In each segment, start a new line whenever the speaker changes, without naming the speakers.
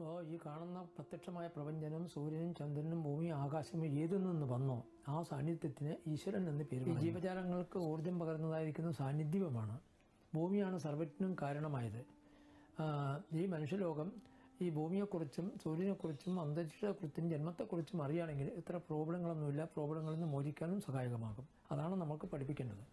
ഇപ്പോൾ ഈ കാണുന്ന പ്രത്യക്ഷമായ പ്രപഞ്ചനും സൂര്യനും ചന്ദ്രനും ഭൂമിയും ആകാശവും ഏതിൽ നിന്ന് വന്നോ ആ സാന്നിധ്യത്തിന് ഈശ്വരൻ എന്ന് പേര് ഈ ജീവജാലങ്ങൾക്ക് ഊർജം പകർന്നതായിരിക്കുന്ന സാന്നിധ്യവുമാണ് ഭൂമിയാണ് സർവറ്റിനും കാരണമായത് ആ, ഈ മനുഷ്യലോകം ഈ ഭൂമിയെക്കുറിച്ചും സൂര്യനെക്കുറിച്ചും അന്തരീക്ഷത്തെക്കുറിച്ചും ജന്മത്തെക്കുറിച്ചും അറിയുകയാണെങ്കിൽ ഇത്ര പ്രോബ്ലങ്ങളൊന്നുമില്ല പ്രോബ്ലങ്ങളിൽ നിന്ന് മോചിക്കാനും സഹായകമാകും അതാണ് നമുക്ക് പഠിപ്പിക്കേണ്ടത്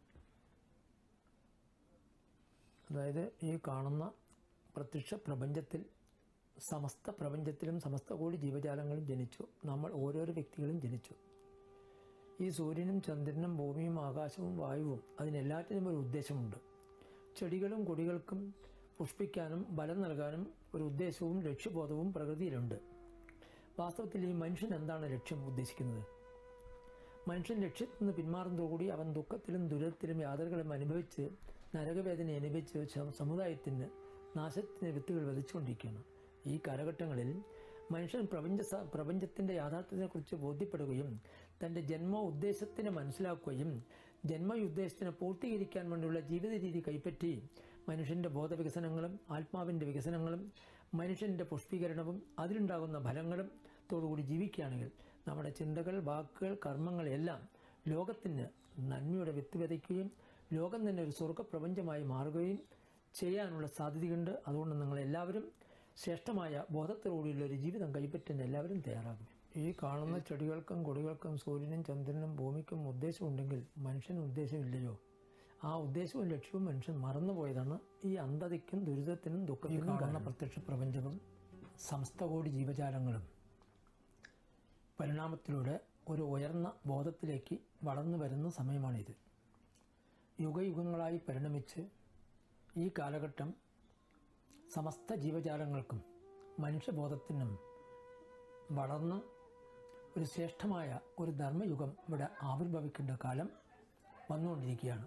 അതായത് ഈ കാണുന്ന പ്രത്യക്ഷ പ്രപഞ്ചത്തിൽ സമസ്ത പ്രപഞ്ചത്തിലും സമസ്ത കോടി ജീവജാലങ്ങളും ജനിച്ചു നമ്മൾ ഓരോരോ വ്യക്തികളും ജനിച്ചു ഈ സൂര്യനും ചന്ദ്രനും ഭൂമിയും ആകാശവും വായുവും അതിനെല്ലാറ്റിനും ഒരു ഉദ്ദേശമുണ്ട് ചെടികളും കൊടികൾക്കും പുഷ്പിക്കാനും ബലം നൽകാനും ഒരു ഉദ്ദേശവും ലക്ഷ്യബോധവും പ്രകൃതിയിലുണ്ട് വാസ്തവത്തിൽ ഈ മനുഷ്യൻ എന്താണ് ലക്ഷ്യം ഉദ്ദേശിക്കുന്നത് മനുഷ്യൻ ലക്ഷ്യത്തിൽ നിന്ന് പിന്മാറുന്നതോടുകൂടി അവൻ ദുഃഖത്തിലും ദുരിതത്തിലും യാതനകളും അനുഭവിച്ച് നരകവേദന അനുഭവിച്ച് സ- സമുദായത്തിന് നാശത്തിന് വിത്തുകൾ വിതച്ചുകൊണ്ടിരിക്കുകയാണ് ഈ കാലഘട്ടങ്ങളിൽ മനുഷ്യൻ പ്രപഞ്ച സ- പ്രപഞ്ചത്തിൻ്റെ യാഥാർത്ഥ്യത്തെക്കുറിച്ച് ബോധ്യപ്പെടുകയും തൻ്റെ ജന്മ ഉദ്ദേശത്തിനെ മനസ്സിലാക്കുകയും ജന്മ ഉദ്ദേശത്തിനെ പൂർത്തീകരിക്കാൻ വേണ്ടിയുള്ള ജീവിത രീതി കൈപ്പറ്റി മനുഷ്യൻ്റെ ബോധവികസനങ്ങളും ആത്മാവിൻ്റെ വികസനങ്ങളും മനുഷ്യൻ്റെ പുഷ്പീകരണവും അതിലുണ്ടാകുന്ന ഫലങ്ങളും തോടുകൂടി ജീവിക്കുകയാണെങ്കിൽ നമ്മുടെ ചിന്തകൾ വാക്കുകൾ കർമ്മങ്ങൾ എല്ലാം ലോകത്തിന് നന്മയുടെ വിത്ത് വിതയ്ക്കുകയും ലോകം തന്നെ ഒരു സ്വർഗ പ്രപഞ്ചമായി മാറുകയും ചെയ്യാനുള്ള സാധ്യതയുണ്ട് അതുകൊണ്ട് നിങ്ങൾ എല്ലാവരും ശ്രേഷ്ഠമായ ബോധത്തോടുകൂടിയുള്ള ഒരു ജീവിതം കൈപ്പറ്റാൻ എല്ലാവരും തയ്യാറാകും ഈ കാണുന്ന ചെടികൾക്കും കൊടികൾക്കും സൂര്യനും ചന്ദ്രനും ഭൂമിക്കും ഉദ്ദേശമുണ്ടെങ്കിൽ മനുഷ്യന് ഉദ്ദേശമില്ലയോ ആ ഉദ്ദേശവും ലക്ഷ്യവും മനുഷ്യൻ മറന്നുപോയതാണ് ഈ അന്ധതയ്ക്കും ദുരിതത്തിനും ദുഃഖത്തിനും കാണുന്ന പ്രത്യക്ഷ പ്രപഞ്ചവും സമസ്തകോടി ജീവജാലങ്ങളും പരിണാമത്തിലൂടെ ഒരു ഉയർന്ന ബോധത്തിലേക്ക് വളർന്നു വരുന്ന സമയമാണിത് യുഗയുഗങ്ങളായി പരിണമിച്ച് ഈ കാലഘട്ടം സമസ്ത ജീവജാലങ്ങൾക്കും മനുഷ്യബോധത്തിനും വളർന്ന് ഒരു ശ്രേഷ്ഠമായ ഒരു ധർമ്മയുഗം ഇവിടെ ആവിർഭവിക്കേണ്ട കാലം വന്നുകൊണ്ടിരിക്കുകയാണ്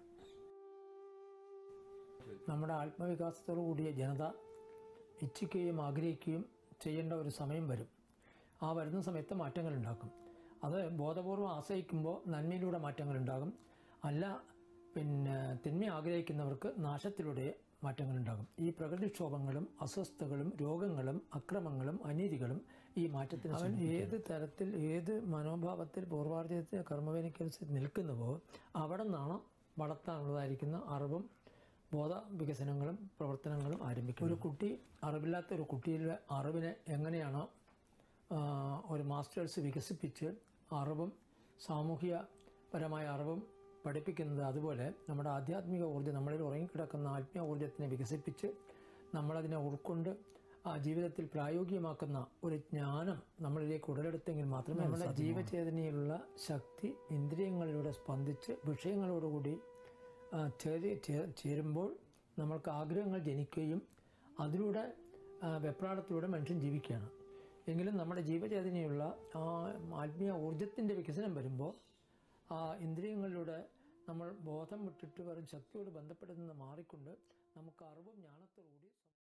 നമ്മുടെ ആത്മവികാസത്തോടു കൂടിയ ജനത ഇച്ഛിക്കുകയും ആഗ്രഹിക്കുകയും ചെയ്യേണ്ട ഒരു സമയം വരും ആ വരുന്ന സമയത്ത് മാറ്റങ്ങൾ ഉണ്ടാക്കും അത് ബോധപൂർവം ആശ്രയിക്കുമ്പോൾ നന്മയിലൂടെ മാറ്റങ്ങൾ ഉണ്ടാകും അല്ല പിന്നെ തിന്മ ആഗ്രഹിക്കുന്നവർക്ക് നാശത്തിലൂടെ മാറ്റങ്ങൾ ഉണ്ടാകും ഈ പ്രകൃതിക്ഷോഭങ്ങളും അസ്വസ്ഥതകളും രോഗങ്ങളും അക്രമങ്ങളും അനീതികളും ഈ മാറ്റത്തിന് അവൻ ഏത് തരത്തിൽ ഏത് മനോഭാവത്തിൽ പൂർവാർജിതത്തിന് കർമ്മവേനിക്കനുസരിച്ച് നിൽക്കുന്നുവോ അവിടെ നിന്നാണ് വളർത്താനുള്ളതായിരിക്കുന്ന അറിവും ബോധ വികസനങ്ങളും പ്രവർത്തനങ്ങളും ആരംഭിക്കും ഒരു കുട്ടി അറിവില്ലാത്ത ഒരു കുട്ടിയുടെ അറിവിനെ എങ്ങനെയാണോ ആ, ഒരു മാസ്റ്റേഴ്സ് വികസിപ്പിച്ച് അറിവും സാമൂഹികപരമായ അറിവും പഠിപ്പിക്കുന്നത് അതുപോലെ നമ്മുടെ ആധ്യാത്മിക ഊർജ്ജം നമ്മളിൽ ഉറങ്ങിക്കിടക്കുന്ന ആത്മീയ ഊർജ്ജത്തിനെ വികസിപ്പിച്ച് നമ്മളതിനെ ഉൾക്കൊണ്ട് ആ ജീവിതത്തിൽ പ്രായോഗികമാക്കുന്ന ഒരു ജ്ഞാനം നമ്മളിലേക്ക് ഉടലെടുത്തെങ്കിൽ മാത്രമേ നമ്മുടെ ജീവചേതനയിലുള്ള ശക്തി ഇന്ദ്രിയങ്ങളിലൂടെ സ്പന്ദിച്ച് വിഷയങ്ങളോടുകൂടി ആ, ചേരി ചേ- ചേരുമ്പോൾ നമ്മൾക്ക് ആഗ്രഹങ്ങൾ ജനിക്കുകയും അതിലൂടെ ആ, വെപ്രാളത്തിലൂടെ മനുഷ്യൻ ജീവിക്കുകയാണ് എങ്കിലും നമ്മുടെ ജീവചേതനയുള്ള ആ ആത്മീയ ഊർജത്തിൻ്റെ വികസനം വരുമ്പോൾ ആ ഇന്ദ്രിയങ്ങളിലൂടെ നമ്മൾ ബോധം വിട്ടിട്ട് വെറും ശക്തിയോട് ബന്ധപ്പെടുന്നത് മാറിക്കൊണ്ട് നമുക്ക് അറിവും ജ്ഞാനത്തോടുകൂടി